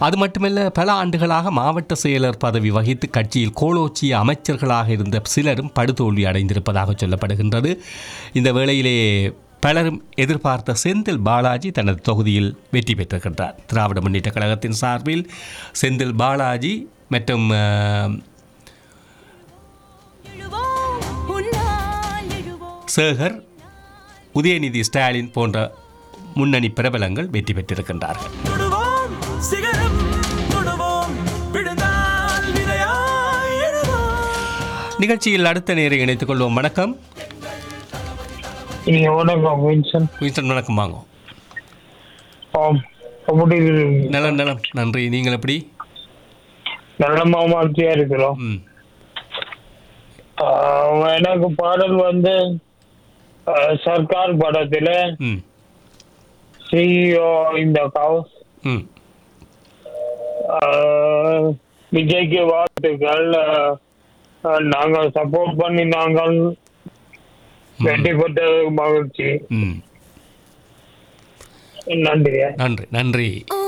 அது மட்டுமல்ல பல ஆண்டுகளாக மாவட்ட செயலர் பதவி வகித்து கட்சியில் கோலோச்சிய அமைச்சர்களாக இருந்த சிலரும் படுதோல்வி அடைந்திருப்பதாக சொல்லப்படுகின்றது இந்த வேளையிலே பலரும் எதிர்பார்த்த செந்தில் பாலாஜி தனது தொகுதியில் வெற்றி பெற்றிருக்கின்றார் திராவிட முன்னேற்ற கழகத்தின் சார்பில் செந்தில் பாலாஜி மற்றும் அஹ், எழுவோம் உன்னால் எழுவோம் சேகர் உதயநிதி ஸ்டாலின் போன்ற முன்னணி பிரபலங்கள் வெற்றி பெற்றிருக்கின்றார்கள் தொடுவோம் சிகரம் தொடுவோம் விழுந்தால் விதையாய் எழுவோம் நிகழ்ச்சியில் அடுத்த நேரை இணைத்துக் கொள்வோம் வணக்கம் நீங்க வணக்கம் வின்சன் வின்சன் வணக்கம் வாங்க ஆம் எப்படி இருக்கீங்க? நலம் நலம் நன்றி நீங்கள் எப்படி நல்ல மாமாத்தியா இருக்கிறோம் ம் ஆஹ் எனக்கு பாடல் வந்து ஆஹ் சர்க்கார் படத்துல ம் சிஇஓ இந்த கவுஸ் ம் ஆஹ் விஜய்க்கு வாழ்த்துக்கள் ஆஹ் ஆஹ் நாங்கள் சப்போர்ட் பண்ணி நாங்கள் வெற்றி பெற்றது மகிழ்ச்சி ம் நன்றி நன்றி நன்றி